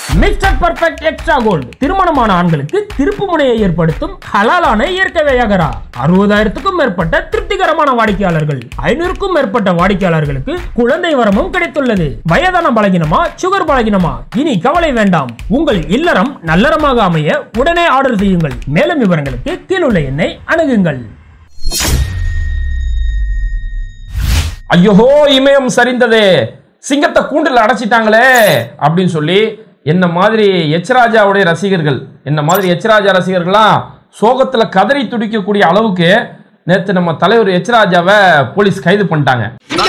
Mister perfect extra gold திருமணமான ஆண்களுக்கு திருப்பு முனையை ஏற்படுத்தும் ஹலாலான இயற்கை வியாகரா அறுபதாயிரத்துக்கும் மேற்பட்ட திருப்திகரமான வாடிக்கையாளர்கள் ஐநூறுக்கும் மேற்பட்ட வாடிக்கையாளர்களுக்கு குழந்தை வரமும் கிடைத்துள்ளது வயதான பலகினமா சுகர் பலகினமா இனி கவலை வேண்டாம் உங்கள் இல்லறம் நல்லறமாக அமைய உடனே ஆர்டர் செய்யுங்கள் மேலும் விவரங்களுக்கு கீழுள்ள எண்ணை அணுகுங்கள் ஐயோஹோ இமயம் சரிந்ததே சிங்கத்தை கூண்டில் அடைச்சிட்டாங்களே அப்படின்னு சொல்லி என்ன மாதிரி எச் ராஜாவுடைய ரசிகர்கள் என்ன மாதிரி எச் ராஜா ரசிகர்கள்லாம் சோகத்துல கதறி துடிக்கக்கூடிய அளவுக்கு நேத்து நம்ம தலைவர் எச் ராஜாவை போலீஸ் கைது பண்ணிட்டாங்க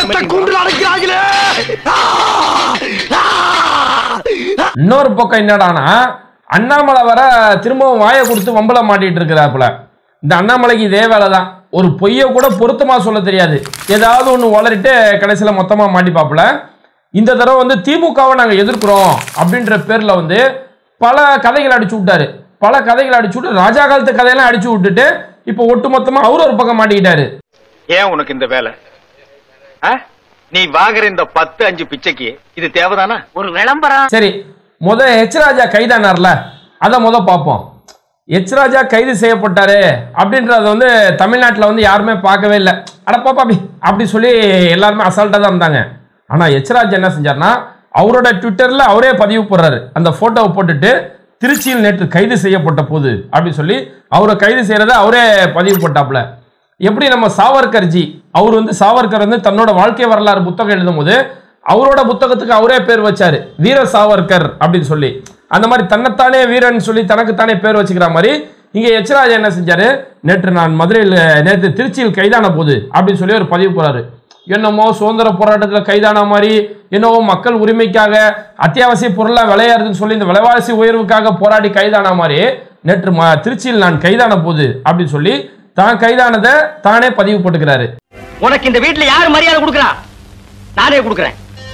இன்னொரு பக்கம் என்னடானா அண்ணாமலை வர திரும்பவும் வாயை கொடுத்து வம்பல மாட்டிட்டு இருக்கிறாப்புல இந்த அண்ணாமலைக்கு இதே வேலை தான் ஒரு பொய்யை கூட பொருத்தமா சொல்ல தெரியாது ஏதாவது ஒன்று வளரிட்டு கடைசியில் மொத்தமா மாட்டிப்பாப்புல இந்த தடவை வந்து திமுகவை நாங்கள் எதிர்க்கிறோம் அப்படின்ற பேர்ல வந்து பல கதைகள் அடிச்சு விட்டாரு பல கதைகள் அடிச்சு விட்டு ராஜா காலத்து கதையெல்லாம் அடிச்சு விட்டுட்டு இப்போ ஒட்டுமொத்தமா அவர் ஒரு பக்கம் மாட்டிக்கிட்டாரு ஏன் உனக்கு இந்த வேலை ஆ? நீ வாங்குற இந்த பத்து அஞ்சு பிச்சைக்கு இது தேவைதானா ஒரு விளம்பரம் சரி முத எச் ராஜா கைதானார்ல அதை முத பார்ப்போம் எச் ராஜா கைது செய்யப்பட்டாரு அப்படின்றத வந்து தமிழ்நாட்டில் வந்து யாருமே பார்க்கவே இல்லை அட பாப்பா அப்படி அப்படி சொல்லி எல்லாருமே அசால்ட்டாக தான் இருந்தாங்க ஆனால் எச் ராஜா என்ன செஞ்சார்னா அவரோட ட்விட்டரில் அவரே பதிவு போடுறாரு அந்த ஃபோட்டோவை போட்டுட்டு திருச்சியில் நேற்று கைது செய்யப்பட்ட போது அப்படி சொல்லி அவரை கைது செய்யறத அவரே பதிவு போட்டாப்புல எப்படி நம்ம சாவர்கர்ஜி அவர் வந்து சாவர்கர் வந்து தன்னோட வாழ்க்கை வரலாறு புத்தகம் எழுதும்போது அவரோட புத்தகத்துக்கு அவரே பேர் வச்சாரு வீர சாவர்கர் அப்படின்னு சொல்லி அந்த மாதிரி தன்னைத்தானே வீரன் சொல்லி தனக்குத்தானே பேர் வச்சுக்கிற மாதிரி இங்க எச்ராஜா என்ன செஞ்சாரு நேற்று நான் மதுரையில் நேற்று திருச்சியில் கைதான போது அப்படின்னு சொல்லி ஒரு பதிவு போறாரு என்னமோ சுதந்திர போராட்டத்தில் கைதான மாதிரி என்னவோ மக்கள் உரிமைக்காக அத்தியாவசிய பொருளா விளையாடுதுன்னு சொல்லி இந்த விலைவாசி உயர்வுக்காக போராடி கைதான மாதிரி நேற்று ம- திருச்சியில் நான் கைதான போது அப்படின்னு சொல்லி தான் கைதானதை தானே பதிவு போட்டுக்கிறாரு உனக்கு இந்த வீட்டுல யாரு மரியாதை கொடுக்கறா நானே கொடுக்கறேன்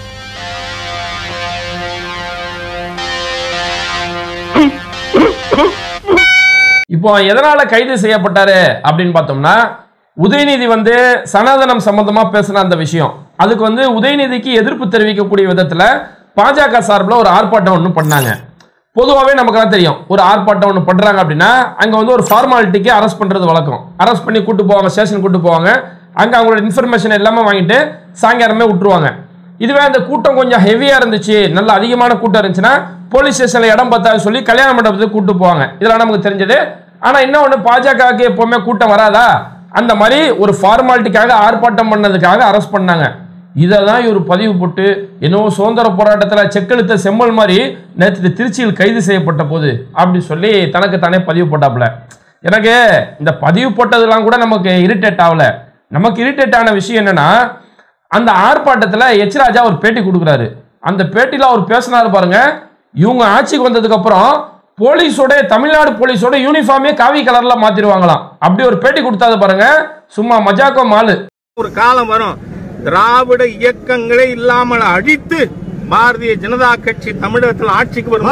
இப்போ எதனால கைது செய்யப்பட்டாரு அப்படின்னு பார்த்தோம்னா உதயநிதி வந்து சனாதனம் சம்பந்தமா பேசின அந்த விஷயம் அதுக்கு வந்து உதயநிதிக்கு எதிர்ப்பு தெரிவிக்கக்கூடிய விதத்துல பாஜக சார்பில் ஒரு ஆர்ப்பாட்டம் ஒன்று பண்ணாங்க பொதுவாகவே நமக்கெல்லாம் தெரியும் ஒரு ஆர்ப்பாட்டம் ஒன்று பண்றாங்க அப்படின்னா அங்க வந்து ஒரு ஃபார்மாலிட்டிக்கு அரெஸ்ட் பண்றது வழக்கம் அரெஸ்ட் பண்ணி கூட்டு போவாங்க ஸ்டேஷன் கூட்டு போவாங்க அங்க அவங்களோட இன்ஃபர்மேஷன் எல்லாமே வாங்கிட்டு சாயங்காலமே விட்டுருவாங்க இதுவே அந்த கூட்டம் கொஞ்சம் ஹெவியா இருந்துச்சு நல்ல அதிகமான கூட்டம் இருந்துச்சுன்னா போலீஸ் ஸ்டேஷன்ல இடம் பார்த்தான்னு சொல்லி கல்யாண மண்டபத்துக்கு கூட்டு போவாங்க இதெல்லாம் நமக்கு தெரிஞ்சது ஆனா இன்னொன்று பாஜகவுக்கு எப்பவுமே கூட்டம் வராதா அந்த மாதிரி ஒரு ஃபார்மாலிட்டிக்காக ஆர்ப்பாட்டம் பண்ணதுக்காக அரெஸ்ட் பண்ணாங்க இதை தான் இவர் பதிவு போட்டு என்னவோ சுதந்திர போராட்டத்தில் செக்கெழுத்த செம்மல் மாதிரி நேற்று திருச்சியில் கைது செய்யப்பட்ட போது அப்படி சொல்லி தனக்கு தானே பதிவு போட்டாப்புல எனக்கு இந்த பதிவு போட்டதெல்லாம் கூட நமக்கு இரிட்டேட் ஆகல நமக்கு இரிட்டேட் ஆன விஷயம் என்னன்னா அந்த ஆர்ப்பாட்டத்தில் எச் ராஜா ஒரு பேட்டி கொடுக்குறாரு அந்த பேட்டியில் அவர் பேசினாரு பாருங்க இவங்க ஆட்சிக்கு வந்ததுக்கு அப்புறம் போலீஸோட தமிழ்நாடு போலீஸோட யூனிஃபார்மே காவி கலர்ல மாத்திருவாங்களாம் அப்படி ஒரு பேட்டி கொடுத்தாது பாருங்க சும்மா மஜாக்கோ மாலு ஒரு காலம் வரும் திராவிட இயக்கங்களே இல்லாமல் அழித்து பாரதிய ஜனதா கட்சி தமிழகத்தில் ஆட்சிக்கு வரும்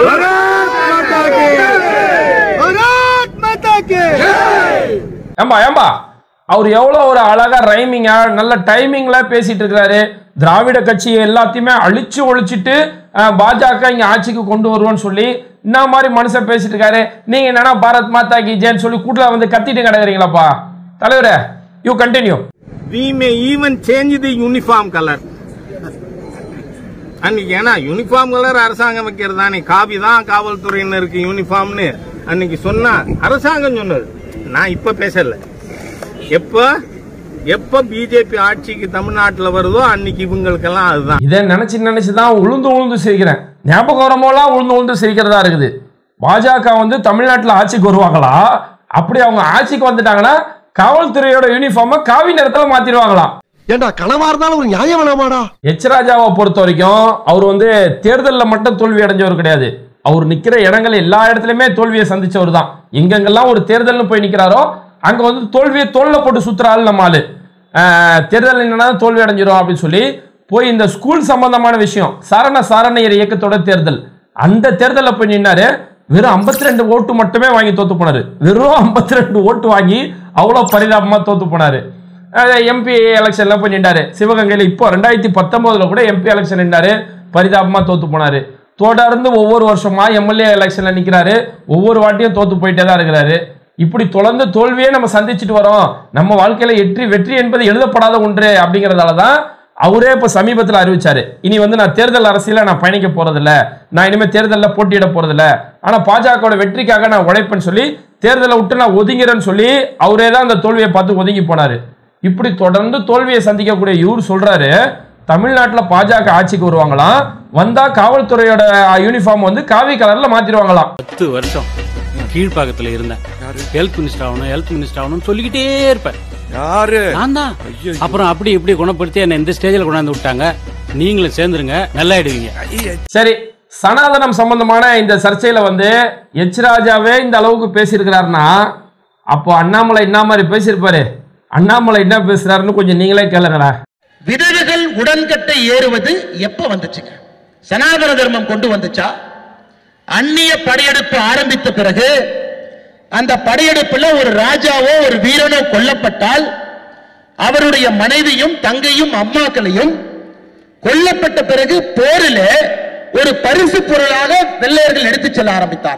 ஏம்பா ஏம்பா அவர் எவ்வளோ ஒரு அழகா ரைமிங்கா நல்ல டைமிங்ல பேசிட்டு இருக்கிறாரு திராவிட கட்சியை எல்லாத்தையுமே அழிச்சு ஒழிச்சிட்டு அஹ், பாஜக இங்க ஆட்சிக்கு கொண்டு வருவோம்னு சொல்லி இந்த மாதிரி மனுஷன் பேசிட்டு இருக்காரு நீங்க என்னன்னா பாரத் மாதா கி ஜெயன்னு சொல்லி கூட்டில் வந்து கத்திட்டு கிடக்குறீங்களாப்பா தலைவரே you continue we may even change the uniform color அன்னைக்கு ஏன்னா யூனிஃபார்ம் கலர் அரசாங்கம் வைக்கிறது தானே காவி தான் காவல்துறையினருக்கு யூனிஃபார்ம்னு அன்னைக்கு சொன்னா அரசாங்கம் சொன்னது நான் இப்ப பேசல எப்ப எப்ப பிஜேபி ஆட்சிக்கு தமிழ்நாட்டுல வருதோ அன்னைக்கு இவங்களுக்கெல்லாம் அதுதான் இதை நினைச்சு நினைச்சு தான் உளுந்து உளுந்து சிரிக்கிறேன் ஞாபகம் வரமோலாம் உளுந்து உளுந்து சிரிக்கிறதா இருக்குது பாஜக வந்து தமிழ்நாட்டில் ஆட்சிக்கு வருவாங்களா அப்படி அவங்க ஆட்சிக்கு வந்துட்டாங்கன்னா காவல்துறையோட யூனிஃபார்மை காவி நிறத்தில் மாத்திடுவாங்களாம் ஏண்டா கனவா இருந்தாலும் ஒரு நியாயம் வேணாமாடா எச் ராஜாவை பொறுத்த வரைக்கும் அவர் வந்து தேர்தலில் மட்டும் தோல்வி அடைஞ்சவர் கிடையாது அவர் நிக்கிற இடங்கள் எல்லா இடத்துலயுமே தோல்வியை சந்திச்சவர் தான் எங்கெங்கெல்லாம் ஒரு தேர்தல்னு போய் நிக்கிறாரோ அங்க வந்து தோல்வியை தோல்ல போட்டு சுத்துற ஆள் நம்ம ஆளு ஆஹ், தேர்தல் என்னன்னா தோல்வி அடைஞ்சிரும் அப்படின்னு சொல்லி போய் இந்த ஸ்கூல் சம்பந்தமான விஷயம் சாரண சாரணையர் இயக்கத்தோட தேர்தல் அந்த தேர்தலில் போய் நின்னாரு வெறும் 52 ரெண்டு ஓட்டு மட்டுமே வாங்கி தோத்து போனாரு வெறும் 52 ரெண்டு ஓட்டு வாங்கி அவ்வளோ பரிதாபமா தோத்து போனாரு எம்பி எலெக்ஷன்ல போய் நின்றாரு சிவகங்கையில் இப்போ ரெண்டாயிரத்தி பத்தொன்பதுல கூட எம்பி எலெக்ஷன் நின்றாரு பரிதாபமா தோத்து போனாரு தொடர்ந்து ஒவ்வொரு வருஷமா எம்எல்ஏ எலெக்ஷன்ல நிக்கிறாரு ஒவ்வொரு வாட்டியும் தோத்து போயிட்டே தான் இருக்கிறாரு இப்படி தொடர்ந்து தோல்வியே நம்ம சந்திச்சுட்டு வரோம் நம்ம வாழ்க்கையில வெற்றி வெற்றி என்பது எழுதப்படாத ஒன்று அப்படிங்கறதால தான் அவரே இப்ப சமீபத்தில் அறிவிச்சாரு இனி வந்து நான் தேர்தல் அரசியல நான் பயணிக்க போறதில்ல நான் இனிமே தேர்தலில் போட்டியிட போறதில்ல ஆனா பாஜகவோட வெற்றிக்காக நான் உழைப்பேன்னு சொல்லி தேர்தலை விட்டு நான் ஒதுங்கிறேன்னு சொல்லி அவரே தான் அந்த தோல்வியை பார்த்து ஒதுங்கி போனாரு இப்படி தொடர்ந்து தோல்வியை சந்திக்கக்கூடிய இவர் சொல்றாரு தமிழ்நாட்டில் பாஜக ஆட்சிக்கு வருவாங்களாம் வந்தா காவல்துறையோட யூனிஃபார்ம் வந்து காவி கலர்ல மாத்திருவாங்களாம் பத்து வருஷம் கீழ்ப்பாக்கத்துல இருந்தேன் ஹெல்த் மினிஸ்டர் ஆகணும் ஹெல்த் மினிஸ்டர் ஆகணும்னு சொல்லிக்கிட்டே இருப்பேன் யாரு நான் தான் அப்புறம் அப்படி இப்படி குணப்படுத்தி என்ன இந்த ஸ்டேஜில் கொண்டாந்து விட்டாங்க நீங்களும் சேர்ந்துருங்க நல்லாயிடுவீங்க சரி சனாதனம் சம்பந்தமான இந்த சர்ச்சையில வந்து எச் ராஜாவே இந்த அளவுக்கு பேசியிருக்கிறாருன்னா அப்போ அண்ணாமலை என்ன மாதிரி பேசியிருப்பாரு அண்ணாமலை என்ன பேசுறாருன்னு கொஞ்சம் நீங்களே கேளுங்கடா விதவைகள் உடன்கட்டை ஏறுவது எப்ப வந்துச்சுங்க சனாதன தர்மம் கொண்டு வந்துச்சா அந்நிய படையெடுப்பு ஆரம்பித்த பிறகு அந்த படையெடுப்புல ஒரு ராஜாவோ ஒரு வீரனோ கொல்லப்பட்டால் அவருடைய மனைவியும் தங்கையும் அம்மாக்களையும் கொல்லப்பட்ட பிறகு போரில் ஒரு பரிசு பொருளாக வெள்ளையர்கள் எடுத்துச் செல்ல ஆரம்பித்தார்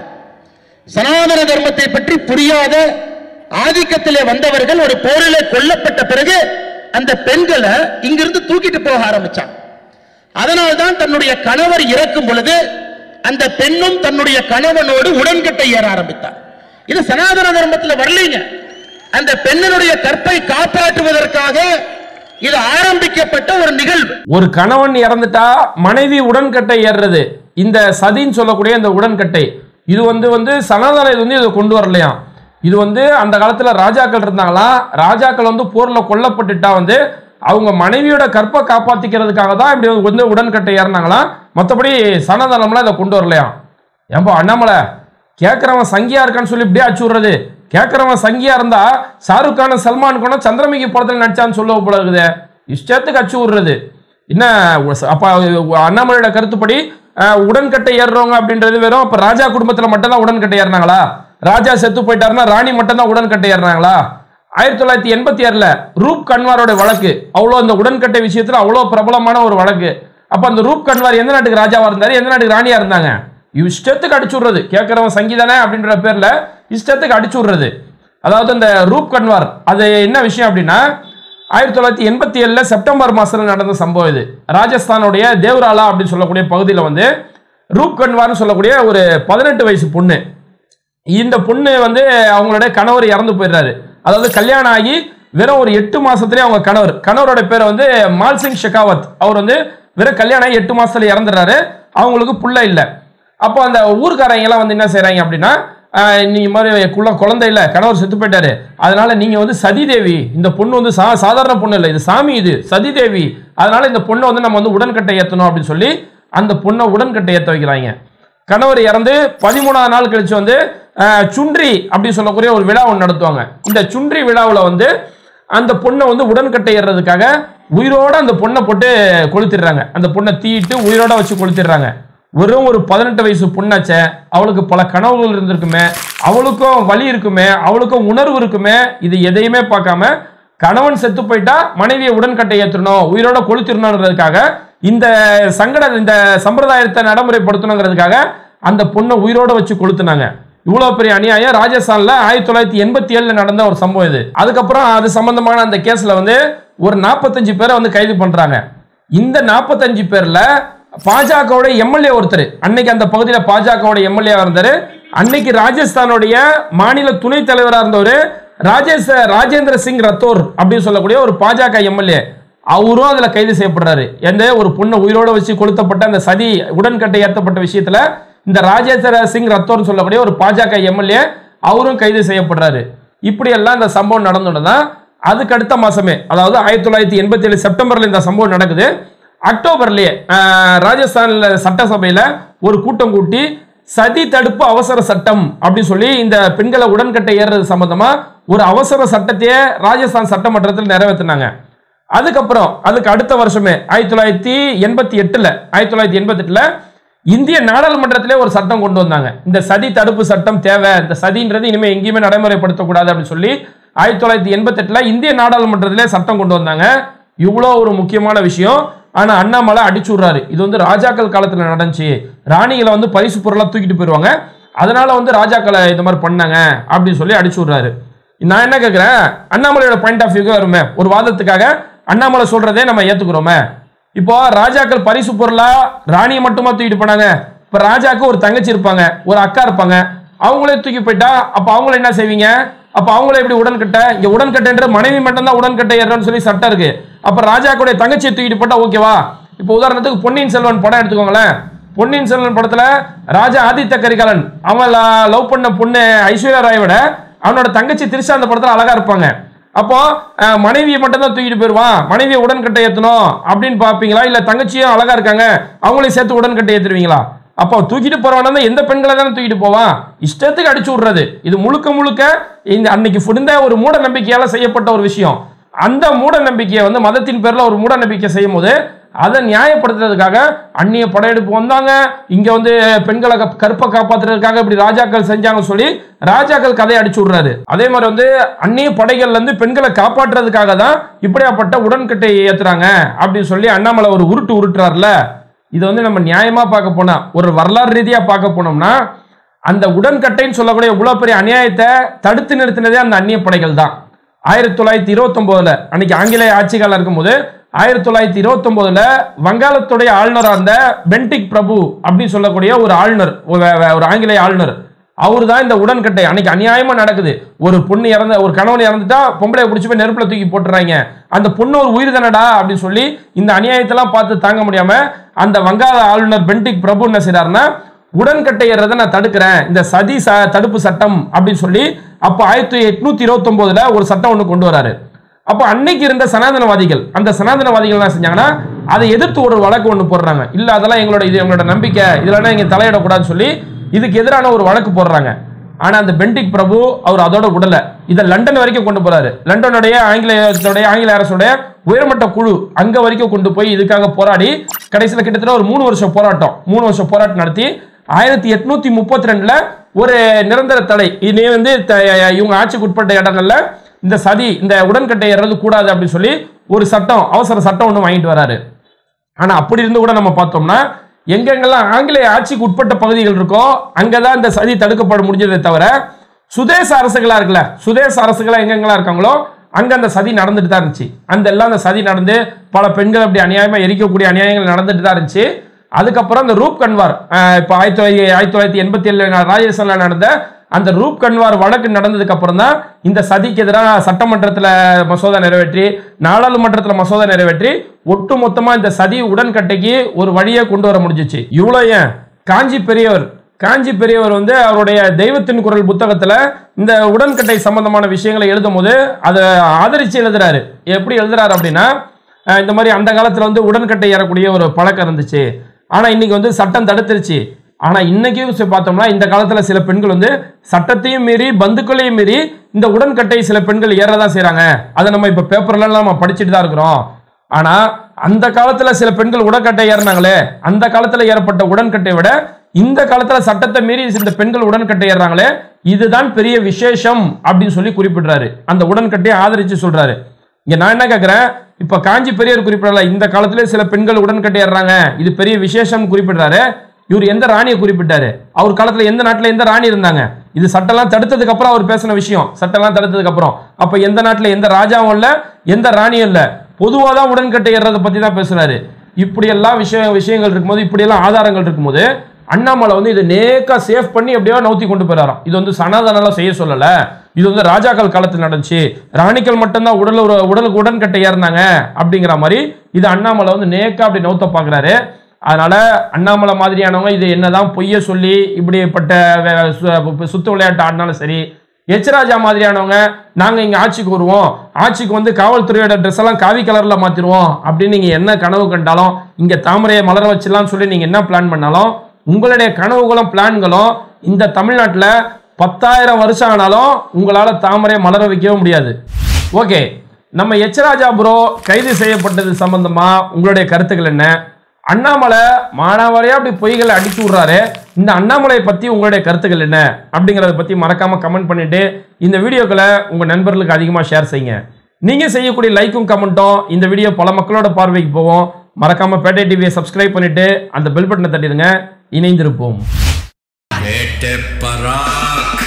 சனாதன தர்மத்தை பற்றி புரியாத ஆதிக்கத்திலே வந்தவர்கள் ஒரு போரிலே கொல்லப்பட்ட பிறகு அந்த பெண்களை இங்கிருந்து தூக்கிட்டு போக ஆரம்பிச்சான் அதனால்தான் தன்னுடைய கணவர் இறக்கும் பொழுது அந்த பெண்ணும் தன்னுடைய கணவனோடு உடன்கட்டை ஏற ஆரம்பித்தார் இது சனாதன தர்மத்துல வரலைங்க அந்த பெண்ணினுடைய கற்பை காப்பாற்றுவதற்காக இது ஆரம்பிக்கப்பட்ட ஒரு நிகழ்வு ஒரு கணவன் இறந்துட்டா மனைவி உடன்கட்டை ஏறுறது இந்த சதின்னு சொல்லக்கூடிய இந்த உடன்கட்டை இது வந்து வந்து சனாதன இது வந்து இதை கொண்டு வரலையாம் இது வந்து அந்த காலத்துல ராஜாக்கள் இருந்தாங்களாம் ராஜாக்கள் வந்து போர்ல கொல்லப்பட்டுட்டா வந்து அவங்க மனைவியோட கற்பை காப்பாத்திக்கிறதுக்காக தான் இப்படி வந்து உடன்கட்டை ஏறினாங்களாம் மற்றபடி சனாதனம்லாம் இதை கொண்டு வரலையாம் ஏன்பா அண்ணாமலை கேட்குறவன் சங்கியா இருக்கான்னு சொல்லி இப்படியே அடிச்சு விடுறது கேட்குறவன் சங்கியா இருந்தா ஷாருக் கானும் சல்மான் கானும் சந்திரமுகி படத்தில் நடிச்சான்னு சொல்ல போல இருக்குதே இஷ்டத்துக்கு அடிச்சு விடுறது என்ன அப்ப அண்ணாமலையோட கருத்துப்படி அஹ், உடன்கட்டை ஏறுறவங்க அப்படின்றது வெறும் அப்ப ராஜா குடும்பத்துல மட்டும்தான் உடன்கட்டை ஏறினாங்களா ராஜா செத்து போயிட்டாருன்னா ராணி மட்டும்தான் உடன்கட்டை ஏறினாங்களா ஆயிரத்தி தொள்ளாயிரத்தி எண்பத்தி ஆறுல ரூப் கன்வாரோட வழக்கு அவ்வளோ அந்த உடன்கட்டை விஷயத்துல அவ்வளோ பிரபலமான ஒரு வழக்கு அப்ப அந்த ரூப் கன்வார் எந்த நாட்டுக்கு ராஜாவா இருந்தாரு எந்த நாட்டுக்கு ராணியா இருந்தாங்க இவ் இஷ்டத்துக்கு அடிச்சு விடுறது கேட்கறவன் சங்கீதானே அப்படின்ற பேர்ல இஷ்டத்துக்கு அடிச்சு விடுறது அதாவது அந்த ரூப் கன்வார் அது என்ன விஷயம் அப்படின்னா ஆயிரத்தி தொள்ளாயிரத்தி எண்பத்தி ஏழுல செப்டம்பர் மாசத்துல நடந்த சம்பவம் இது ராஜஸ்தானுடைய தேவராலா அப்படின்னு சொல்லக்கூடிய பகுதியில் வந்து ரூப் கன்வார்னு சொல்லக்கூடிய ஒரு பதினெட்டு வயசு பொண்ணு இந்த பொண்ணு வந்து அவங்களுடைய கணவர் இறந்து போயிடுறாரு அதாவது கல்யாணம் ஆகி வெறும் ஒரு எட்டு மாசத்துலயே அவங்க கணவர் கணவரோட பேர் வந்து மால்சிங் ஷெகாவத் அவர் வந்து வெறும் கல்யாணம் ஆகி எட்டு மாசத்துல இறந்துடுறாரு அவங்களுக்கு புள்ள இல்லை அப்போ அந்த ஊர்க்காரங்க எல்லாம் வந்து என்ன செய்றாங்க அப்படின்னா ஆஹ், நீங்க மாதிரி குள்ள குழந்தை இல்லை கணவர் செத்து போயிட்டாரு அதனால நீங்க வந்து சதிதேவி இந்த பொண்ணு வந்து சா சாதாரண பொண்ணு இல்லை இது சாமி இது சதிதேவி அதனால இந்த பொண்ணை வந்து நம்ம வந்து உடன்கட்டை ஏற்றணும் அப்படின்னு சொல்லி அந்த பொண்ணை உடன்கட்டை ஏற்ற வைக்கிறாங்க கணவர் இறந்து பதிமூணாவது நாள் கழிச்சு வந்து அஹ், சுன்றி அப்படின்னு சொல்லக்கூடிய ஒரு விழா ஒன்று நடத்துவாங்க இந்த சுன்றி விழாவில் வந்து அந்த பொண்ணை வந்து உடன்கட்டை ஏறுறதுக்காக உயிரோட அந்த பொண்ணை போட்டு கொளுத்திடுறாங்க அந்த பொண்ணை தீயிட்டு உயிரோட வச்சு கொளுத்திடுறாங்க வெறும் ஒரு பதினெட்டு வயசு பொண்ணாச்சே அவளுக்கு பல கனவுகள் இருந்திருக்குமே அவளுக்கும் வலி இருக்குமே அவளுக்கும் உணர்வு இருக்குமே இது எதையுமே பார்க்காம கணவன் செத்து போயிட்டா மனைவியை உடன்கட்டை ஏற்றணும் உயிரோட கொளுத்திடணுன்றதுக்காக இந்த சங்கட இந்த சம்பிரதாயத்தை நடைமுறைப்படுத்தணுங்கிறதுக்காக அந்த பொண்ணை உயிரோட வச்சு கொளுத்துனாங்க இவ்வளவு பெரிய அநியாயம் ராஜஸ்தான்ல ஆயிரத்தி தொள்ளாயிரத்தி எண்பத்தி ஏழுல நடந்த ஒரு சம்பவம் இது அதுக்கப்புறம் அது சம்பந்தமான அந்த கேஸ்ல வந்து ஒரு நாற்பத்தஞ்சு பேரை வந்து கைது பண்றாங்க இந்த நாற்பத்தஞ்சு பேர்ல பாஜகவோட எம்எல்ஏ ஒருத்தர் அன்னைக்கு அந்த பகுதியில் பாஜகவோட எம்எல்ஏ இருந்தாரு அன்னைக்கு ராஜஸ்தானுடைய மாநில துணைத் தலைவராக இருந்தவர் ராஜேஷ் ராஜேந்திர சிங் ரத்தோர் அப்படின்னு சொல்லக்கூடிய ஒரு பாஜக எம்எல்ஏ அவரும் அதுல கைது செய்யப்படுறாரு எந்த ஒரு பொண்ணை உயிரோட வச்சு கொளுத்தப்பட்ட அந்த சதி உடன்கட்டை ஏற்றப்பட்ட விஷயத்துல இந்த ராஜேந்திர சிங் ரத்தோர்னு சொல்லக்கூடிய ஒரு பாஜக எம்எல்ஏ அவரும் கைது செய்யப்படுறாரு இப்படி எல்லாம் இந்த சம்பவம் நடந்துதான் அதுக்கு அடுத்த மாசமே அதாவது ஆயிரத்தி தொள்ளாயிரத்தி எண்பத்தி ஏழு செப்டம்பர்ல இந்த சம்பவம் நடக்குது அக்டோபர்லயே ஆஹ், ராஜஸ்தான்ல சட்டசபையில ஒரு கூட்டம் கூட்டி சதி தடுப்பு அவசர சட்டம் அப்படின்னு சொல்லி இந்த பெண்களை உடன்கட்டை ஏறுறது சம்பந்தமா ஒரு அவசர சட்டத்தையே ராஜஸ்தான் சட்டமன்றத்தில் நிறைவேற்றினாங்க அதுக்கப்புறம் அதுக்கு அடுத்த வருஷமே ஆயிரத்தி தொள்ளாயிரத்தி எண்பத்தி எட்டுல ஆயிரத்தி தொள்ளாயிரத்தி எண்பத்தி எட்டுல இந்திய நாடாளுமன்றத்திலே ஒரு சட்டம் கொண்டு வந்தாங்க இந்த சதி தடுப்பு சட்டம் தேவை இந்த சதின்றது இனிமே எங்கேயுமே நடைமுறைப்படுத்தக்கூடாது அப்படின்னு சொல்லி ஆயிரத்தி தொள்ளாயிரத்தி எண்பத்தி எட்டுல இந்திய நாடாளுமன்றத்திலே சட்டம் கொண்டு வந்தாங்க இவ்வளோ ஒரு முக்கியமான விஷயம் ஆனா அண்ணாமலை அடிச்சு விடுறாரு இது வந்து ராஜாக்கள் காலத்துல நடந்துச்சு ராணிகளை வந்து பரிசு பொருளாக தூக்கிட்டு போயிடுவாங்க அதனால வந்து ராஜாக்களை இந்த மாதிரி பண்ணாங்க அப்படின்னு சொல்லி அடிச்சு விடுறாரு நான் என்ன கேட்குறேன் அண்ணாமலையோட பாயிண்ட் ஆஃப் வியூக்கு வருமே ஒரு வாதத்துக்காக அண்ணாமலை சொல்றதே நம்ம ஏத்துக்கிறோமே இப்போ ராஜாக்கள் பரிசு பொருளா ராணியை மட்டுமா தூக்கிட்டு போனாங்க இப்போ ராஜாக்கு ஒரு தங்கச்சி இருப்பாங்க ஒரு அக்கா இருப்பாங்க அவங்களே தூக்கி போயிட்டா அப்போ அவங்கள என்ன செய்வீங்க அப்போ அவங்கள எப்படி உடன்கட்டை இங்க உடன்கட்டைன்ற மனைவி மட்டும்தான் உடன்கட்டை ஏறணும்னு சொல்லி சட்டம் இருக்கு அப்போ ராஜாக்குடைய தங்கச்சியை தூக்கிட்டு போட்டா ஓகேவா இப்போ உதாரணத்துக்கு பொன்னியின் செல்வன் படம் எடுத்துக்கோங்களேன் பொன்னியின் செல்வன் படத்துல ராஜா ஆதித்த கரிகாலன் அவன் லவ் பண்ண பொண்ணு ஐஸ்வர்யா ராயை விட அவனோட தங்கச்சி திரிஷா அந்த படத்துல அழகா இருப்பாங்க அப்போ அஹ், மனைவியை மட்டும் தான் தூக்கிட்டு போயிடுவான் மனைவியை உடன்கட்டை ஏத்தணும் அப்படின்னு பாப்பீங்களா இல்ல தங்கச்சியும் அழகா இருக்காங்க அவங்களையும் சேர்த்து உடன்கட்டை ஏத்துருவீங்களா அப்போ தூக்கிட்டு போறவனா எந்த பெண்களை தானே தூக்கிட்டு போவான் இஷ்டத்துக்கு அடிச்சு விடுறது இது முழுக்க முழுக்க இந்த அன்னைக்கு புரிந்த ஒரு மூட நம்பிக்கையால செய்யப்பட்ட ஒரு விஷயம் அந்த மூட நம்பிக்கையை வந்து மதத்தின் பேர்ல ஒரு மூட நம்பிக்கை செய்யும் போது அதை நியாயப்படுத்துறதுக்காக அந்நிய படையெடுப்பு வந்தாங்க இங்க வந்து பெண்களை கப்- கற்பை காப்பாத்துறதுக்காக இப்படி ராஜாக்கள் செஞ்சாங்க சொல்லி ராஜாக்கள் கதையை அடிச்சு விடுறாரு அதே மாதிரி வந்து அந்நிய படைகள்ல இருந்து பெண்களை காப்பாற்றுறதுக்காக தான் இப்படியாப்பட்ட உடன்கட்டை ஏத்துறாங்க அப்படின்னு சொல்லி அண்ணாமலை ஒரு உருட்டு உருட்டுறாருல இது வந்து நம்ம நியாயமா பார்க்க போனா ஒரு வரலாறு ரீதியா பார்க்க போனோம்னா அந்த உடன்கட்டைன்னு சொல்லக்கூடிய இவ்வளவு பெரிய அநியாயத்தை தடுத்து நிறுத்தினதே அந்த அந்நிய படைகள் தான் ஆயிரத்தி தொள்ளாயிரத்தி இருபத்தொன்பதுல அன்னைக்கு ஆங்கிலேய ஆட்சி காலம் இருக்கும்போது ஆயிரத்தி தொள்ளாயிரத்தி இருபத்தொன்பதுல வங்காளத்துடைய ஆளுநரா இருந்த பென்டிக் பிரபு அப்படின்னு சொல்லக்கூடிய ஒரு ஆளுநர் ஒரு ஒரு ஆங்கிலேய ஆளுநர் அவர் தான் இந்த உடன்கட்டை அன்னைக்கு அநியாயமா நடக்குது ஒரு பொண்ணு இறந்த ஒரு கணவன் இறந்துட்டா பொம்பளைய பிடிச்சி போய் நெருப்புல தூக்கி போட்டுறாங்க அந்த பொண்ணு ஒரு உயிர் தானடா அப்படின்னு சொல்லி இந்த அநியாயத்தெல்லாம் பார்த்து தாங்க முடியாம அந்த வங்காள ஆளுநர் பென்டிக் பிரபு என்ன செய்றாருன்னா உடன்கட்டை ஏறதை நான் தடுக்கிறேன் இந்த சதி ச- தடுப்பு சட்டம் அப்படின்னு சொல்லி அப்போ ஆயிரத்தி எட்நூத்தி இருபத்தி ஒன்பதுல ஒரு சட்டம் ஒன்று கொண்டு வராரு அப்போ அன்னைக்கு இருந்த சனாதனவாதிகள் அந்த சனாதனவாதிகள் என்ன செஞ்சாங்கன்னா அதை எதிர்த்து ஒரு வழக்கு ஒன்று போடுறாங்க இல்ல அதெல்லாம் எங்களோட இது எங்களோட நம்பிக்கை இதெல்லாம் இங்க தலையிடக்கூடாதுன்னு சொல்லி இதுக்கு எதிரான ஒரு வழக்கு போடுறாங்க ஆனா அந்த பென்டிக் பிரபு அவர் அதோட விடல இதை லண்டன் வரைக்கும் கொண்டு போறாரு லண்டனுடைய ஆங்கிலேயத்துடைய ஆங்கில அரசுடைய உயர்மட்ட குழு அங்க வரைக்கும் கொண்டு போய் இதுக்காக போராடி கடைசியில் கிட்டத்தட்ட ஒரு மூணு வருஷம் போராட்டம் மூணு வருஷம் போராட்டம் நடத்தி ஆயிரத்தி எட்நூத்தி முப்பத்தி ரெண்டுல ஒரு நிரந்தர தடை இனி வந்து த- இவங்க ஆட்சிக்கு உட்பட்ட இடங்கள்ல இந்த சதி இந்த உடன்கட்டை ஏறது கூடாது அப்படின்னு சொல்லி ஒரு சட்டம் அவசர சட்டம் ஒன்று வாங்கிட்டு வராரு ஆனா அப்படி இருந்து கூட நம்ம பார்த்தோம்னா எங்கெங்கெல்லாம் ஆங்கிலேய ஆட்சிக்கு உட்பட்ட பகுதிகள் இருக்கோ அங்கதான் இந்த சதி தடுக்கப்பட முடிஞ்சதே தவிர சுதேச அரசுகளா இருக்குல்ல சுதேச அரசுகளா எங்கெங்கெல்லாம் இருக்காங்களோ அங்க அந்த சதி நடந்துட்டு தான் இருந்துச்சு அந்த எல்லாம் அந்த சதி நடந்து பல பெண்கள் அப்படி அநியாயமா எரிக்கக்கூடிய அநியாயங்கள் நடந்துட்டு தான் இருந்துச்சு அதுக்கப்புறம் அந்த ரூப் கன்வார் அஹ் இப்ப ஆயிரத்தி தொள்ளாயிரத்தி ஆயிரத்தி தொள்ளாயிரத்தி எண்பத்தி ஏழு ராஜஸ்தான்ல நடந்த அந்த ரூப் கன்வார் வழக்கு நடந்ததுக்கு அப்புறம் தான் இந்த சதிக்கு எதிராக சட்டமன்றத்துல மசோதா நிறைவேற்றி நாடாளுமன்றத்துல மசோதா நிறைவேற்றி ஒட்டு மொத்தமா இந்த சதி உடன்கட்டைக்கு ஒரு வழியை கொண்டு வர முடிஞ்சிச்சு இவ்வளோ ஏன் காஞ்சி பெரியவர் காஞ்சி பெரியவர் வந்து அவருடைய தெய்வத்தின் குரல் புத்தகத்துல இந்த உடன்கட்டை சம்பந்தமான விஷயங்களை எழுதும் போது அதை ஆதரிச்சு எழுதுறாரு எப்படி எழுதுறாரு அப்படின்னா அஹ் இந்த மாதிரி அந்த காலத்துல வந்து உடன்கட்டை ஏறக்கூடிய ஒரு பழக்கம் இருந்துச்சு ஆனா இன்னைக்கு வந்து சட்டம் தடுத்துருச்சு ஆனா இன்னைக்கும் சி- பார்த்தோம்னா இந்த காலத்துல சில பெண்கள் வந்து சட்டத்தையும் மீறி பந்துக்களையும் மீறி இந்த உடன்கட்டை சில பெண்கள் ஏறதான் செய்றாங்க அதை நம்ம இப்ப பேப்பர்ல எல்லாம் நம்ம படிச்சுட்டு தான் இருக்கிறோம் ஆனா அந்த காலத்துல சில பெண்கள் உடன்கட்டை ஏறினாங்களே அந்த காலத்துல ஏறப்பட்ட உடன்கட்டை விட இந்த காலத்துல சட்டத்தை மீறி இந்த பெண்கள் உடன்கட்டை ஏறுறாங்களே இதுதான் பெரிய விசேஷம் அப்படின்னு சொல்லி குறிப்பிடுறாரு அந்த உடன்கட்டையை ஆதரிச்சு சொல்றாரு இங்க நான் என்ன கேட்கிறேன் இப்ப காஞ்சி பெரியவர் குறிப்பிடல இந்த காலத்திலே சில பெண்கள் உடன்கட்டை ஏறுறாங்க இது பெரிய விசேஷம் குறிப்பிடுறாரு இவர் எந்த ராணியை குறிப்பிட்டாரு அவர் காலத்துல எந்த நாட்டுல எந்த ராணி இருந்தாங்க இது சட்டம்லாம் தடுத்ததுக்கு அப்புறம் அவர் பேசின விஷயம் சட்டம்லாம் தடுத்ததுக்கு அப்புறம் அப்ப எந்த நாட்டுல எந்த ராஜாவும் இல்ல எந்த ராணியும் இல்ல பொதுவா தான் உடன்கட்டை ஏறதை பத்தி தான் பேசுறாரு இப்படி எல்லாம் விஷய விஷயங்கள் இருக்கும்போது இப்படி எல்லாம் ஆதாரங்கள் இருக்கும்போது அண்ணாமலை வந்து இதை நேக்கா சேஃப் பண்ணி எப்படியோ நவுத்தி கொண்டு போயிடறாராம் இது வந்து சனாதனெல்லாம் செய்ய சொல்லல இது வந்து ராஜாக்கள் காலத்தில் நடந்துச்சு ராணிகள் மட்டும்தான் உடல் ஒரு உடலுக்கு உடன்கட்டை ஏறினாங்க அப்படிங்கிற மாதிரி இது அண்ணாமலை வந்து நேக்கா அப்படி நவுத்த பார்க்குறாரு அதனால அண்ணாமலை மாதிரியானவங்க இது என்னதான் பொய்ய சொல்லி இப்படிப்பட்ட வே- சு- சுத்து விளையாட்டு ஆடினாலும் சரி எச்ராஜா மாதிரியானவங்க நாங்க இங்க ஆட்சிக்கு வருவோம் ஆட்சிக்கு வந்து காவல்துறையோட ட்ரெஸ் எல்லாம் காவி கலர்ல மாத்திருவோம் அப்படின்னு நீங்க என்ன கனவு கண்டாலும் இங்க தாமரையை மலர வச்சிடலாம் சொல்லி நீங்க என்ன பிளான் பண்ணாலும் உங்களுடைய கனவுகளும் பிளான்களும் இந்த தமிழ்நாட்டில் பத்தாயிரம் வருஷம் ஆனாலும் உங்களால தாமரையை மலர வைக்கவே முடியாது ஓகே நம்ம எச்ராஜா ப்ரோ கைது செய்யப்பட்டது சம்பந்தமா உங்களுடைய கருத்துக்கள் என்ன அண்ணாமலை மானாவாரியா அப்படி பொய்களை அடிச்சு விடுறாரு இந்த அண்ணாமலை பத்தி உங்களுடைய கருத்துக்கள் என்ன அப்படிங்கறத பத்தி மறக்காம கமெண்ட் பண்ணிட்டு இந்த வீடியோக்களை உங்க நண்பர்களுக்கு அதிகமா ஷேர் செய்யுங்க நீங்க செய்யக்கூடிய லைக்கும் கமெண்ட்டும் இந்த வீடியோ பல மக்களோட பார்வைக்கு போவோம் மறக்காம பேட்டை டிவியை சப்ஸ்கிரைப் பண்ணிட்டு அந்த பெல் பட்டனை தட்டிடுங்க இணைந்திருப்போம் பராக்